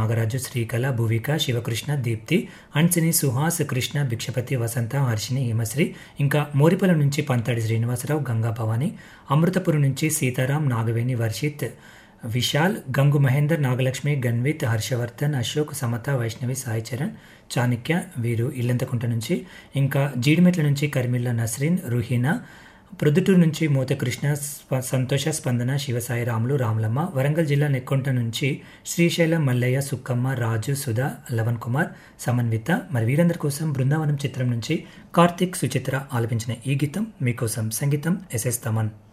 నాగరాజు శ్రీకళ భువిక శివకృష్ణ దీప్తి అంచిని సుహాస్ కృష్ణ భిక్షపతి వసంత హర్షిని హిమశ్రీ ఇంకా మోరిపల నుంచి పంతడి శ్రీనివాసరావు గంగా భవాని అమృతపురం నుంచి సీతారాం నాగవేణి వర్షిత్ విశాల్ గంగు మహేందర్ నాగలక్ష్మి గన్విత్ హర్షవర్ధన్ అశోక్ సమత వైష్ణవి సాయి చరణ్ చాణక్య వీరు ఇల్లంతకుంట నుంచి ఇంకా జీడిమెట్ల నుంచి కర్మిల్ల నస్రీన్ రుహీనా ప్రొద్దుటూరు నుంచి మూతకృష్ణ స్ప- సంతోష స్పందన శివసాయి రాములు రాములమ్మ వరంగల్ జిల్లా నెక్కొంట నుంచి శ్రీశైలం మల్లయ్య సుక్కమ్మ రాజు సుధా లవన్ కుమార్ సమన్విత మరి వీరందరి కోసం బృందావనం చిత్రం నుంచి కార్తిక్ సుచిత్ర ఆలపించిన ఈ గీతం మీకోసం సంగీతం ఎస్ఎస్ తమన్